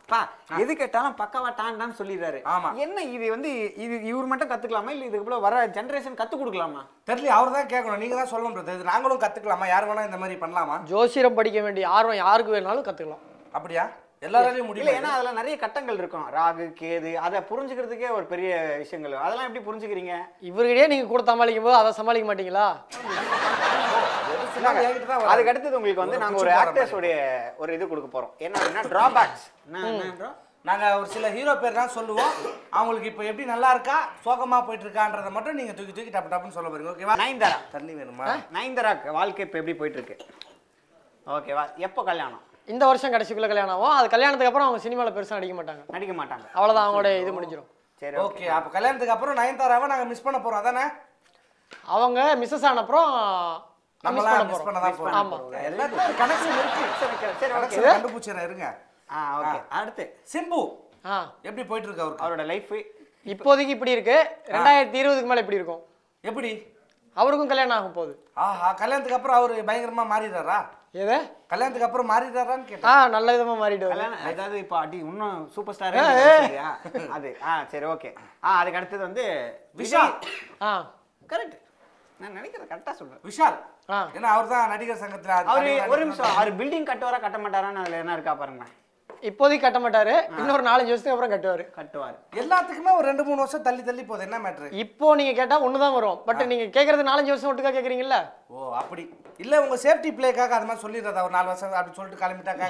பா எது கேட்டாலும் பக்காவா டான்டான்னு சொல்லிடுறாரு ஆமா. என்ன இது வந்து இது இவர் மட்டும் கத்துக்கலாமா இல்ல இதுக்கு வர ஜெனரேஷன் கத்து கொடுக்கலாமா தெரியல அவர் தான் கேட்கணும் நீங்க தான் சொல்லணும் brother. இது நாங்களும் கத்துக்கலாமா யார் வேணா இந்த மாதிரி பண்ணலாமா ஜோசியம் படிக்க வேண்டிய ஆர்வம் யாருக்கு வேணாலும் கற்றுக்கலாம் அப்படியா எல்லாராலையும் இல்ல முடியல ஏன்னா அதுல நிறைய கட்டங்கள் இருக்கும் ராகு கேது அதை புரிஞ்சுக்கிறதுக்கே ஒரு பெரிய விஷயங்கள் அதெல்லாம் எப்படி புரிஞ்சுக்கிறீங்க இவர்கிட்டயே நீங்கள் கூட சமாளிக்கும் போது அதை சமாளிக்க மாட்டீங்களா என்கிட்ட தான் அதுக்கு அடுத்தது உங்களுக்கு வந்து நாங்க ஒரு ஆக்டர்ஸ் உடைய ஒரு இது கொடுக்க போறோம் என்ன அப்படின்னா டிராபேக்ஸ் நாங்க ஒரு சில ஹீரோ பேர் தான் சொல்லுவோம் அவங்களுக்கு இப்போ எப்படி நல்லா இருக்கா சோகமா போயிட்டு இருக்கான்றத மட்டும் நீங்க தூக்கி தூக்கி டப்பு டப்புன்னு சொல்ல போறீங்க ஓகேவா நயன்தாரா தண்ணி வேணுமா நயன்தாராக்கு வாழ்க்கை இப்போ எப்படி போயிட்டு இருக்கு ஓகேவா எப்போ கல்யாணம் இந்த வருஷம் கடைசிக்குள்ள கல்யாணம் ஆகும் அது கல்யாணத்துக்கு அப்புறம் அவங்க சினிமாவில் பெருசாக நடிக்க மாட்டாங்க நடிக்க மாட்டாங்க அவ்வளோதான் அவங்களோட இது முடிஞ்சிடும் சரி ஓகே ஓகே அப்ப கல்யாணத்துக்கு அப்புறம் நயன்தாராவை நாங்க மிஸ் பண்ண போறோம் அதானே அவங்க மிஸ்ஸஸ் ஆன அப்புறம் மிஸ் நம்மளாம் பண்ண மிஸ் பண்ண போகிறோம் தான் போறோம் ஆமா. எல்லாத்துக்கும் கனெக்ஷன் இருக்கு சரி ஓகே கனெக்ஷன் கண்டுபிடிச்சிடறேன் இருங்க ஆ ஓகே அடுத்து சிம்பு ஆ எப்படி போயிட்டு இருக்கு அவருக்கு அவரோட லைஃப் இப்போதைக்கு இப்படி இருக்கு ரெண்டாயிரத்தி இருபதுக்கு மேலே எப்படி இருக்கும் எப்படி அவருக்கும் கல்யாணம் ஆகும் போகுது ஆஹா கல்யாணத்துக்கு அப்புறம் அவரு பயங்கரமா மாறிடுறாரா எது கல்யாணத்துக்கு அப்புறம் மாறிடுறாரான்னு ஆ கேட்டேன் நல்ல விதமாக மாறிடுவாரு கல்யாணம் அதாவது இப்போ அடி இன்னும் சூப்பர் ஸ்டார் அது ஆ சரி ஓகே ஆ அதுக்கு அடுத்தது வந்து விஷால் ஆ கரெக்ட் நான் நினைக்கிறேன் கரெக்டாக சொல்றேன் விஷால் ஆ ஏன்னா அவர் தான் நடிகர் சங்கத்துல அது அவரு தலைவர் ஒரு நிமிஷம் அவர் பில்டிங் கட்டுவாரா கட்ட மாட்டாரான்னு அதுல என்ன இருக்கா பாருங்க இப்போதைக்கு கட்ட மாட்டாரு இன்னொரு நாலஞ்சு வருஷத்துக்கு அப்புறம் கட்டுவாரு கட்டுவார் எல்லாத்துக்குமே ஒரு ரெண்டு மூணு வருஷம் தள்ளி தள்ளி போகுது என்ன மேட்ரு இப்போ நீங்க கேட்டா ஒன்று தான் வரும் பட் நீங்க கேட்கறது நாலஞ்சு வருஷம் ஒட்டுக்கா கேட்குறீங்கல்ல ஓ அப்படி இல்ல உங்க சேஃப்டி பிளேக்காக அது மாதிரி சொல்லிடுறதா ஒரு நாலு வருஷம் அப்படி சொல்லிட்டு கிளம்பிட்டாங்க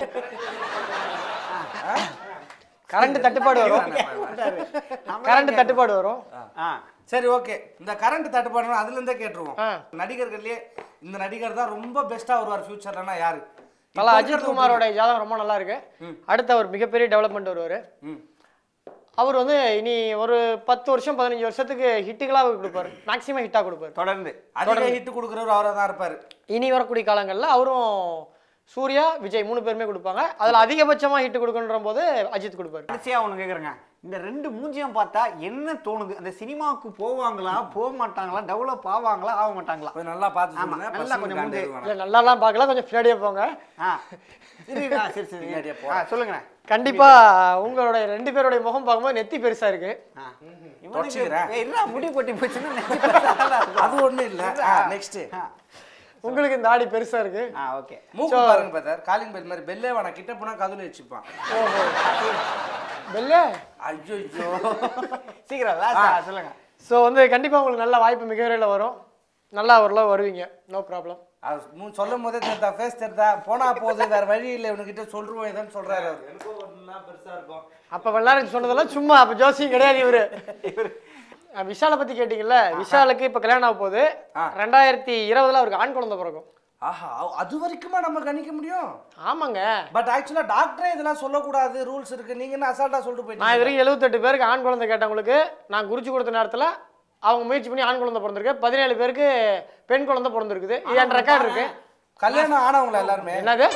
கரண்ட் தட்டுப்பாடு வரும் கரண்ட் தட்டுப்பாடு வரும் ஆ சரி ஓகே இந்த கரண்ட் தட்டுப்பாடு அதுல இருந்தே கேட்டுருவோம் ஆ. நடிகர்கள்லயே இந்த நடிகர் தான் ரொம்ப பெஸ்டா வருவார் ஃபியூச்சர்லனா யாரு தல அஜித் குமாரோட ஜாதகம் ரொம்ப நல்லா இருக்கு அடுத்து அவர் மிகப்பெரிய டெவலப்மெண்ட் வருவாரு ம். அவர் வந்து இனி ஒரு பத்து வருஷம் பதினஞ்சு வருஷத்துக்கு ஹிட்டுகளா கொடுப்பாரு மேக்ஸிமம் ஹிட்டா கொடுப்பாரு தொடர்ந்து அதிக ஹிட் கொடுக்குறவர் அவரா தான் இருப்பாரு இனி வரக்கூடிய காலங்கள்ல அவரும் சூர்யா விஜய் மூணு பேருமே கொடுப்பாங்க அதுல அதிகபட்சமா ஹிட் கொடுக்கணுன்ற போது அஜித் கொடுப்பாரு கடைசியா ஒண்ணு கேக்குறேங்க இந்த ரெண்டு மூஞ்சியும் பார்த்தா என்ன தோணுது அந்த சினிமாவுக்கு போவாங்களா போக மாட்டாங்களா டெவலப் ஆவாங்களா ஆக மாட்டாங்களா கொஞ்சம் நல்லா பார்த்து ஆமா, சொல்லுங்க நல்லா பசங்க கொஞ்சம் காண்டி முந்தி- வருவாங்க. இல்ல நல்லாலாம் பார்க்கல கொஞ்சம் பின்னாடியே போங்க ஆ சரி ஆ, சரி சரி பின்னாடியே ஆ சொல்லுங்க கண்டிப்பா உங்களுடைய ரெண்டு பேருடைய முகம் பார்க்கும்போது நெத்தி பெருசா இருக்கு ஆ. இவனுக்கு தொடச்சிக்கிறேன். ஏய், என்ன முடி கொட்டி போச்சுன்னா நெத்தி பெருசாலாம் இருக்கும். அது ஒண்ணும் இல்ல நெக்ஸ்ட் ஆ. உங்களுக்கு இந்த ஆடி பெருசா இருக்கு ஆ ஓகே மூக்கு பாருங்க பார்த்தா காலிங் பெல் மாதிரி பெல்லே வேணா கிட்ட போனா கதுல வச்சுப்பான் ஓஹோ பெல்லே ஐயோ சீக்கிரம் லாஸ்டா சொல்லுங்க ஸோ வந்து கண்டிப்பா உங்களுக்கு நல்ல வாய்ப்பு மிக விரைவில் வரும் நல்லா ஓரளவு வருவீங்க நோ ப்ராப்ளம் அது மூ- சொல்லும் போதே தெரிதா ஃபேஸ் தெரிதா போனா போகுது வேற வழி இல்லை இவனுக்கிட்ட சொல்றோம் ஏதோன்னு சொல்றாரு அவர் எனக்கும் ஒண்ணா பெருசா இருக்கும் அப்ப வெள்ளாரம் சொன்னதெல்லாம் சும்மா அப்ப ஜோசியம் கிடையாது இவரு அஹ் விஷாலை பத்தி கேட்டீங்கல்ல விஷாலுக்கு இப்ப கல்யாணம் ஆக போகுது ஆ. ரெண்டாயிரத்தி இருபதுல அவருக்கு ஆண் குழந்தை பிறக்கும் ஆஹா அவ்- அது வரைக்குமா நம்ம கணிக்க முடியும் ஆமாங்க பட் ஆக்சுவலா டாக்டரே இதெல்லாம் சொல்லக்கூடாது ரூல்ஸ் இருக்கு நீங்க என்ன அசால்ட்டா சொல்லிட்டு நான் இது போயிட்டீங்க வரைக்கும் எழுபத்தெட்டு பேருக்கு ஆண் குழந்தை கேட்டவங்களுக்கு நான் குறிச்சு கொடுத்த நேரத்துல அவங்க முயற்சி பண்ணி ஆண் குழந்தை பிறந்திருக்கு பதினேழு பேருக்கு பெண் குழந்தை பிறந்திருக்குது இது என் ரெக்கார்டு இருக்கு கல்யாணம் ஆனவங்களா எல்லாருமே என்னது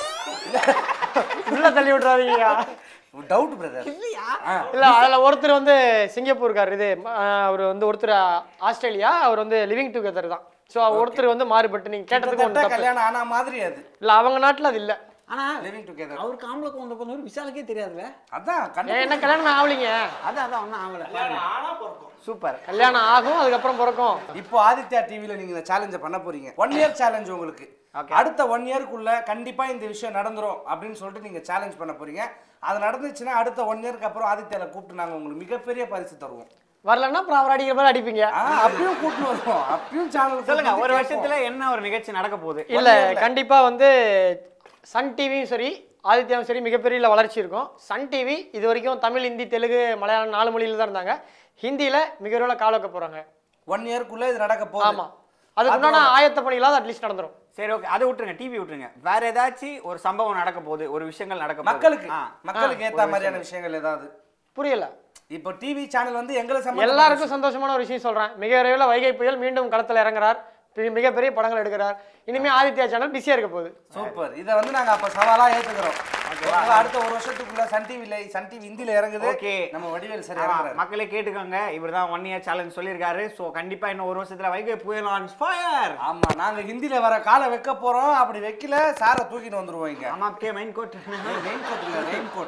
உள்ள தள்ளி விட்டுறாதீங்க டவுட் பிரதர் இல்ல அதுல ஒருத்தர் வந்து சிங்கப்பூர்கார் இது அஹ், அவர் வந்து ஒருத்தர் ஆஸ்திரேலியா அவர் வந்து லிவிங் டுகெதர் தான் ஸோ ஒருத்தர் வந்து மாறுபட்டு நீங்க கேட்டதுக்கு ஒன்று தப்பு கல்யாணம் ஆன மாதிரி அது இல்ல அவங்க நாட்டுல அது இல்ல ஆனா லிவிங் டுகெதர் அவருக்கு ஆம்பளை குழந்தை பிறந்தவர் விஷாலுக்கே தெரியாதுல்ல அதான் ஏன் கண்டு என்ன கல்யாணம் ஆகலைங்க அதான் அதான் ஒன்றும் ஆகல சூப்பர் கல்யாணம் ஆகும் அதுக்கப்புறம் பிறக்கும் இப்போ ஆதித்யா டிவில நீங்க இந்த சேலஞ்சை பண்ண போறீங்க ஒன் இயர் சேலஞ்ச் உங்களுக்கு Okay. அடுத்த ஒன் இயர்க்குள்ள கண்டிப்பா இந்த விஷயம் நடந்துரும் அப்படின்னு சொல்லிட்டு நீங்க சேலஞ்ச் பண்ண போறீங்க அது நடந்துச்சுன்னா அடுத்த ஒன் இயர்க்கு அப்புறம் ஆதித்யால கூப்பிட்டு நாங்க உங்களுக்கு மிகப்பெரிய பரிசு தருவோம் வரலன்னா அப்புறம் அவர் அடிக்கிற மாதிரி அடிப்பீங்க ஆ, அப்பயும் கூப்பிட்டு வருவோம் அப்பயும் சேனல் சொல்லுங்க ஒரு வருஷத்துல என்ன ஒரு நிகழ்ச்சி நடக்க போகுது இல்ல கண்டிப்பா வந்து சன் டிவியும் சரி ஆதித்யாவும் சரி மிகப்பெரிய வளர்ச்சி இருக்கும் சன் டிவி இது வரைக்கும் தமிழ் ஹிந்தி தெலுங்கு மலையாளம் நாலு மொழியில தான் இருந்தாங்க ஹிந்தியில மிக விரைவில் கால வைக்க போறாங்க ஒன் இயர்க்குள்ள இது நடக்க போகுது ஆமா அதுக்கு உண்டான ஆயத்த பணிகளாவது அட்லீஸ்ட் நடந்துரும் சரி ஓகே அதை விட்டுருங்க டிவி விட்டுருங்க வேற ஏதாச்சும் ஒரு சம்பவம் நடக்க போகுது ஒரு விஷயங்கள் நடக்க போகுது. மக்களுக்கு ஆ. மக்களுக்கு ஏத்த மாதிரியான விஷயங்கள் ஏதாவது புரியல இப்போ டிவி சேனல் வந்து எங்களை சம்பந்தப்பட்ட எல்லாருக்கும் சந்தோஷமான ஒரு விஷயம் சொல்றேன் மிக விரைவில் வைகை புயல் மீண்டும் களத்துல இறங்குறார் பெரிய- மிகப்பெரிய படங்கள் எடுக்கிறார் இனிமே ஆதித்யா சேனல் பிஸியா இருக்க போகுது சூப்பர் இதை வந்து நாங்க அப்ப சவாலா ஏத்துக்கிறோம் ஓகேவா? அடுத்த ஒரு வருஷத்துக்குள்ள சன் டிவில சன் டிவி இந்தியில இறங்குது Okay. நம்ம வடிவேல் சரி ஆமா, இறங்குறாரு மக்களே கேட்டுக்கோங்க இவர் தான் ஒன் இயர் சேலஞ்ச் சொல்லியிருக்காரு ஸோ கண்டிப்பா இன்னும் ஒரு வருஷத்துல வைகை புயல் ஆன் ஃபயர் ஆமா நாங்க ஹிந்தில வர காலை வைக்க போறோம் அப்படி வைக்கல சாரை தூக்கிட்டு வந்துருவோம் இங்க ஆமா கே மைன் கோட் ரெயின் கோட் இல்ல ரெயின் கோட்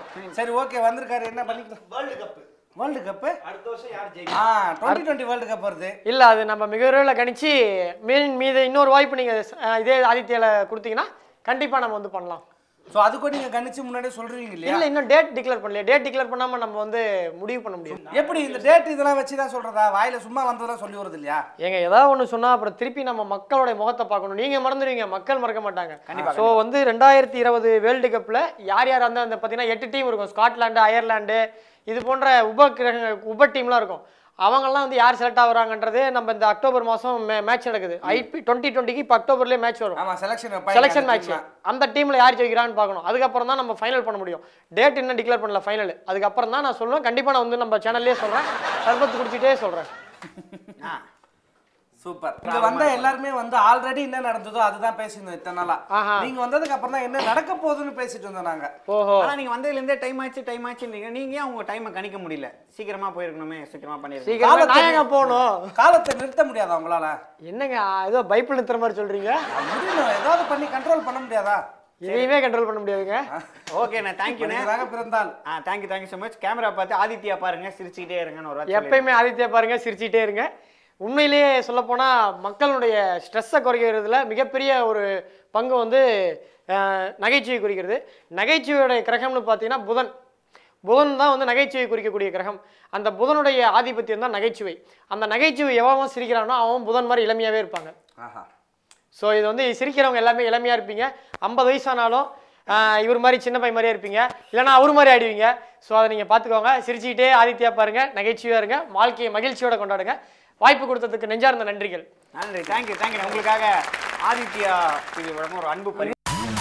சரி ஓகே வந்திருக்காரு என்ன பண்ணிக்கலாம் வேர்ல்டு கப் வேர்ல்டு கப்பு அடுத்த வருஷம் யார் ஜெயிக்கும் ஆ டுவெண்ட்டி டுவெண்ட்டி வேர்ல்டு கப் வருது இல்லை அது நம்ம மிக விரைவில் கணிச்சு மீன் மீது இன்னொரு வாய்ப்பு நீங்கள் இதே ஆதித்யால கொடுத்தீங்கன்னா கண்டிப்பாக நம்ம வந்து பண்ணலாம் ஸோ அதுக்கும் நீங்க கணிச்சு முன்னாடியே சொல்றீங்க இல்லையா இல்லை இன்னும் டேட் டிக்ளேர் பண்ணலையே டேட் டிக்ளேர் பண்ணாமல் நம்ம வந்து முடிவு பண்ண முடியாது எப்படி இந்த டேட் இதெல்லாம் வச்சு தான் சொல்றதா வாயில சும்மா வந்ததெல்லாம் சொல்லி வருது இல்லையா ஏங்க ஏதாவது ஒன்று சொன்னால் அப்புறம் திருப்பி நம்ம மக்களோட முகத்தை பார்க்கணும் நீங்கள் மறந்துடுவீங்க மக்கள் மறக்க மாட்டாங்க ஸோ வந்து ரெண்டாயிரத்தி இருபது வேர்ல்டு கப்பில் யார் யார் வந்து அந்த பார்த்தீங்கன்னா எட்டு டீம் இருக்கும் ஸ்காட்லாண்டு அயர்லாண்டு இது போன்ற உப கிரக உப டீம்லாம் இருக்கும் அவங்கெல்லாம் வந்து யார் செலக்ட் ஆகுறாங்கன்றது நம்ம இந்த அக்டோபர் மாதம் மேட்ச் நடக்குது ஐபி டுவெண்ட்டி டுவெண்ட்டிக்கு இப்போ அக்டோபர்லேயே மேட்ச் வரும் ஆமா செலெக்ஷன் செலெக்ஷன் மேட்ச் அந்த டீமில் யார் ஜெயிக்கிறான்னு பார்க்கணும் அதுக்கப்புறம் தான் நம்ம ஃபைனல் பண்ண முடியும் டேட் இன்னும் டிக்ளேர் பண்ணல ஃபைனல் அதுக்கப்புறம் தான் நான் சொல்லுவேன் கண்டிப்பாக நான் வந்து நம்ம சேனல்லே சொல்கிறேன் சர்பத்து குடிச்சிட்டே சொல்கிறேன் ஆ சூப்பர் இங்க வந்த எல்லாருமே வந்து ஆல்ரெடி என்ன நடந்ததோ அதுதான் பேசியிருந்தோம் இத்தனை நாளா ஆஹா. நீங்க வந்ததுக்கு அப்புறம் தான் என்ன நடக்க போகுதுன்னு பேசிட்டு இருந்தோம் நாங்க ஓஹோ ஆனா நீங்க வந்ததுல இருந்தே டைம் ஆச்சு டைம் ஆச்சுன்றீங்க நீங்க ஏன் உங்க டைமை கணிக்க முடியல சீக்கிரமா போயிருக்கணுமே சீக்கிரமா பண்ணிருக்கீங்க சீக்கிரம் நான் எங்க போகணும் காலத்தை நிறுத்த முடியாதா உங்களால என்னங்க ஏதோ பைப்பிள் நிறுத்துற மாதிரி சொல்றீங்க முடியணும் ஏதாவது பண்ணி கண்ட்ரோல் பண்ண முடியாதா எதையுமே கண்ட்ரோல் பண்ண முடியாதுங்க ஓகேண்ணே தேங்க்யூண்ணே மனிதனாக பிறந்தால் ஆ thank you thank you so much camera பார்த்து ஆதித்யா பாருங்க சிரிச்சுக்கிட்டே இருங்கன்னு ஒரு வார்த்தை எப்பயுமே ஆதித்யா பாருங்க சிரிச்சிட்டே இருங்க உண்மையிலேயே சொல்லப்போனா மக்களுடைய ஸ்ட்ரெஸ்ஸை குறைக்கிறதுல மிகப்பெரிய ஒரு பங்கு வந்து அஹ், நகைச்சுவை குறிக்கிறது நகைச்சுவையுடைய கிரகம்னு பார்த்தீங்கன்னா புதன் புதன் தான் வந்து நகைச்சுவை குறிக்கக்கூடிய கிரகம் அந்த புதனுடைய ஆதிபத்தியம் தான் நகைச்சுவை அந்த நகைச்சுவை எவன் சிரிக்கிறானோ அவன் புதன் மாதிரி இளமையாகவே இருப்பாங்க ஆஹா ஸோ இது வந்து சிரிக்கிறவங்க எல்லாமே இளமையாக இருப்பீங்க ஐம்பது வயசானாலும் ஆஹ், இவர் மாதிரி சின்ன பையன் மாதிரியே இருப்பீங்க இல்லைன்னா அவர் மாதிரி ஆடுவீங்க ஸோ அதை நீங்கள் பார்த்துக்கோங்க சிரிச்சுக்கிட்டே ஆதித்யா பாருங்க நகைச்சுவையாக இருங்க வாழ்க்கையை மகிழ்ச்சியோட கொண்டாடுங்க வாய்ப்பு கொடுத்ததுக்கு நெஞ்சார்ந்த நன்றிகள் நன்றி தேங்க்யூ தேங்க்யூ உங்களுக்காக ஆதித்யா டிவி வழங்கும் ஒரு அன்பு பரி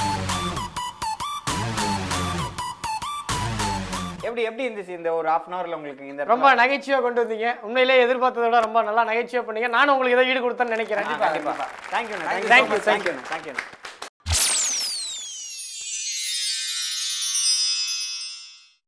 எப்படி எப்படி இருந்துச்சு இந்த ஒரு ஹாஃப் அன் ஹவர்ல உங்களுக்கு இந்த ரொம்ப நகைச்சுவையாக கொண்டு வந்தீங்க உண்மையிலேயே எதிர்பார்த்ததை விட ரொம்ப நல்லா நகைச்சுவை பண்ணீங்க நானும் உங்களுக்கு ஏதோ ஈடு கொடுத்தேன்னு நினைக்கிறேன் கண்டிப்பா thank you Thank you so thank you much. Thank you thank you